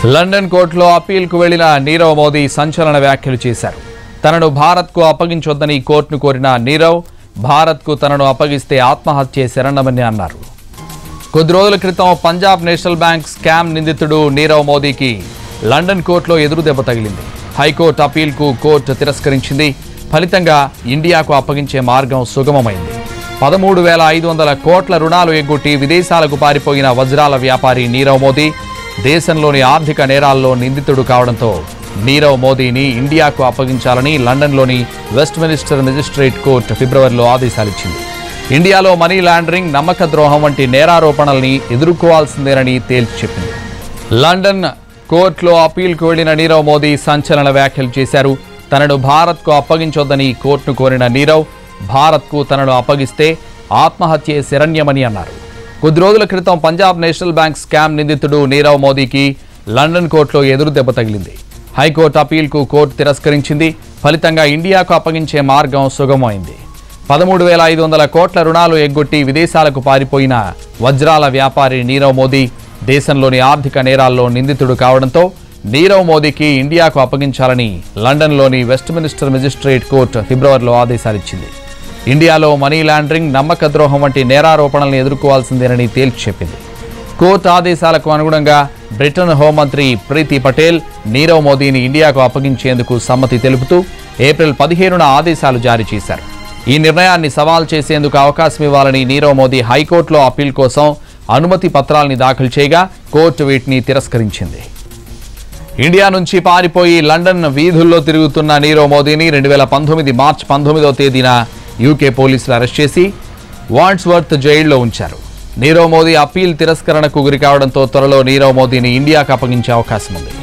London కోర్టులో అప్పీల్కు వెళ్లిన నీరవ్ మోదీ సంచలన వ్యాఖ్యలు చేశారు తనను భారత్కు అప్పగించొద్దని కోర్టును కోరిన నీరవ్ భారత్కు తనను అప్పగిస్తే ఆత్మహత్య శరణమని అన్నారు కొద్ది రోజుల క్రితం పంజాబ్ నేషనల్ బ్యాంక్ స్కామ్ నిందితుడు నీరవ్ మోదీకి లండన్ కోర్టులో ఎదురు దెబ్బ తగిలింది హైకోర్టు అప్పీల్కు కోర్టు తిరస్కరించింది ఫలితంగా ఇండియాకు అప్పగించే మార్గం సుగమమైంది పదమూడు వేల ఐదు వందల కోట్ల రుణాలు ఎగ్గొట్టి విదేశాలకు పారిపోయిన వజ్రాల వ్యాపారి నీరవ్ మోదీ దేశంలోని ఆర్థిక నేరాల్లో నిందితుడు కావడంతో నీరవ్ మోదీని ఇండియాకు అప్పగించాలని లండన్లోని వెస్ట్మినిస్టర్ మెజిస్ట్రేట్ కోర్టు ఫిబ్రవరిలో ఆదేశాలిచ్చింది ఇండియాలో మనీ లాండరింగ్ నమ్మక ద్రోహం వంటి నేరారోపణల్ని ఎదుర్కోవాల్సిందేనని తేల్చి చెప్పింది లండన్ కోర్టులో అప్పీల్కు వెళ్లిన నీరవ్ మోదీ సంచలన వ్యాఖ్యలు చేశారు తనను భారత్కు అప్పగించొద్దని కోర్టును కోరిన నీరవ్ భారత్కు తనను అప్పగిస్తే ఆత్మహత్యే శరణ్యమని అన్నారు కొద్ది రోజుల క్రితం పంజాబ్ నేషనల్ బ్యాంక్ స్కామ్ నిందితుడు నీరవ్ మోదీకి లండన్ కోర్టులో ఎదురు దెబ్బ తగిలింది హైకోర్టు అప్పీల్కు కోర్టు తిరస్కరించింది ఫలితంగా ఇండియాకు అప్పగించే మార్గం సుగమైంది పదమూడు వేల ఐదు వందల కోట్ల రుణాలు ఎగ్గొట్టి విదేశాలకు పారిపోయిన వజ్రాల వ్యాపారి నీరవ్ మోదీ దేశంలోని ఆర్థిక నేరాల్లో నిందితుడు కావడంతో నీరవ్ మోదీకి ఇండియాకు అప్పగించాలని లండన్లోని వెస్ట్మినిస్టర్ మెజిస్ట్రేట్ కోర్టు ఫిబ్రవరిలో ఆదేశాలిచ్చింది ఇండియాలో మనీ లాండరింగ్ నమ్మక ద్రోహం వంటి నేరారోపణలను ఎదుర్కోవాల్సిందేనని తేల్చి చెప్పింది కోర్టు ఆదేశాలకు అనుగుణంగా బ్రిటన్ హోంమంత్రి ప్రీతి పటేల్ నీరవ్ మోదీని ఇండియాకు అప్పగించేందుకు సమ్మతి తెలుపుతూ ఏప్రిల్ పదిహేనున ఆదేశాలు జారీ చేశారు ఈ నిర్ణయాన్ని సవాల్ చేసేందుకు అవకాశం ఇవ్వాలని నీరవ్ మోదీ హైకోర్టులో అప్పీల్ కోసం అనుమతి పత్రాల్ని దాఖలు చేయగా కోర్టు వీటిని తిరస్కరించింది ఇండియా నుంచి పారిపోయి లండన్ వీధుల్లో తిరుగుతున్న నీరవ్ మోదీని రెండు వేల పంతొమ్మిది మార్చి పంతొమ్మిదో తేదీన యూకే పోలీసులు అరెస్ట్ చేసి వాంట్స్వర్త్ జైల్లో ఉంచారు నీరవ్ మోదీ అప్పీల్ తిరస్కరణకు గురి కావడంతో త్వరలో నీరవ్ మోదీని ఇండియాకు అప్పగించే అవకాశం ఉంది